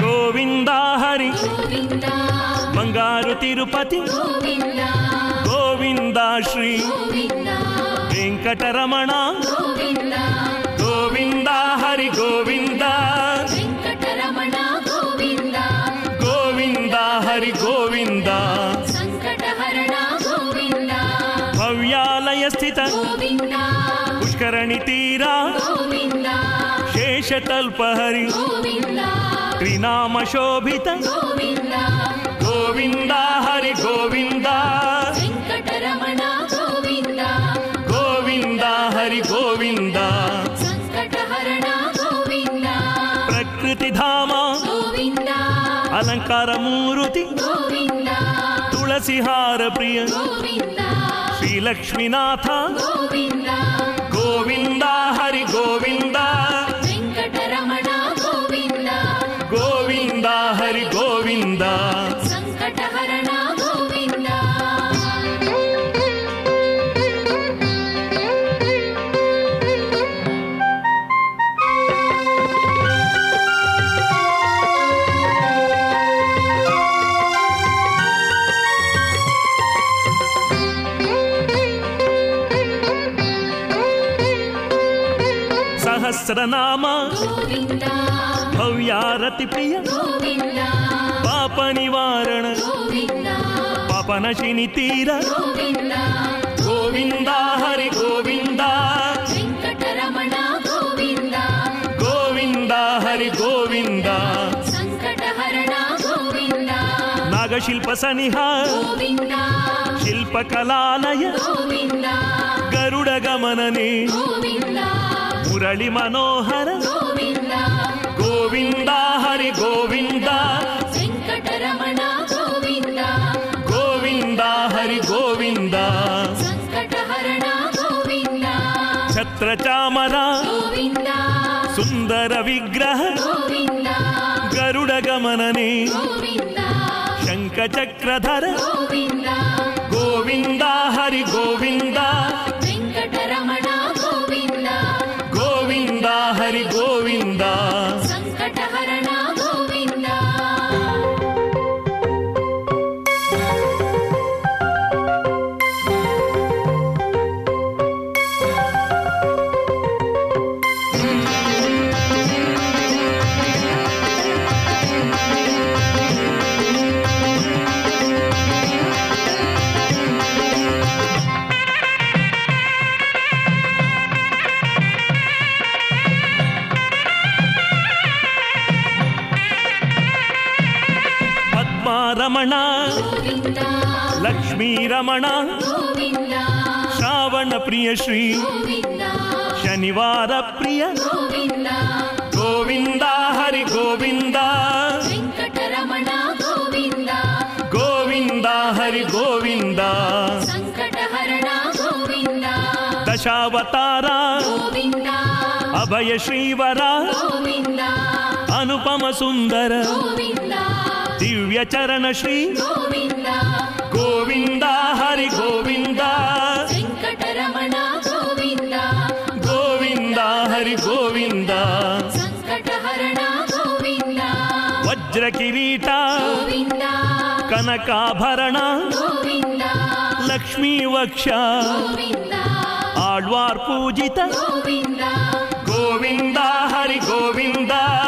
గోవింద హరి గోవింద బంగారు తిరుపతి గోవింద గోవింద శ్రీ గోవింద వెంకటరమణ గోవింద గోవింద హరి గోవింద వెంకటరమణ గోవింద గోవింద హరి గోవింద సంకటహరణ గోవింద భవ్యాలయ స్థిత గోవింద పుష్కరణి తీరా గోవింద శేషతల్పహరి గోవింద త్రినామ శోభిత గోవింద గోవింద హరి గోవింద వెంకటరమణ గోవింద గోవింద హరి గోవింద సంకటహరణ గోవింద ప్రకృతి ధామ గోవింద అలంకార మూరుతి గోవింద తులసిహార ప్రియ గోవింద శ్రీ లక్ష్మీనాథ గోవింద గోవింద హరి గోవింద వెంకటరమణ గోవింద గోవింద హరి గోవింద సంకటహరణ గోవింద సహస్రనామ గోవింద భవ్యారతి ప్రియ గోవింద పాప నివారణ గోవింద పాపనశిని తీర గోవింద గోవింద హరి గోవింద వెంకటరమణ గోవింద గోవింద హరి గోవింద సంకటహరణ గోవింద నాగశిల్ప సనిహ గోవింద శిల్పకళాలయ గోవింద గరుడ గమననే గోవింద మురళి మనోహర గోవింద గోవింద హరి గోవింద వెంకటరమణ గోవింద గోవింద హరి గోవింద సంకటహరణ గోవింద ఛత్రచామర గోవింద సుందర విగ్రహ గోవింద గరుడ గమననే గోవింద శంఖ చక్రధర గోవింద గోవింద హరి గోవింద వెంకటరమణ గోవింద గోవింద హరి గోవింద సంకటహరణ గోవింద పద్మారమణ గోవింద లక్ష్మీరమణ గోవింద శ్రావణ ప్రియ శ్రీ గోవింద శనివార ప్రియ గోవింద గోవింద హరి గోవింద వెంకటరమణ గోవింద గోవింద హరి గోవింద సంకటహరణ గోవింద దశావతార గోవింద అభయ శ్రీవర గోవింద అనుపమ సుందర గోవింద దివ్య చరణ శ్రీ గోవింద గోవింద హరి గోవింద వెంకటరమణ గోవింద గోవింద హరి గోవింద సంకటహరణ గోవింద వజ్ర కిరీట గోవింద కనకాభరణ గోవింద లక్ష్మీ వక్ష గోవింద ఆళ్వార్ పూజిత గోవింద గోవింద హరి గోవింద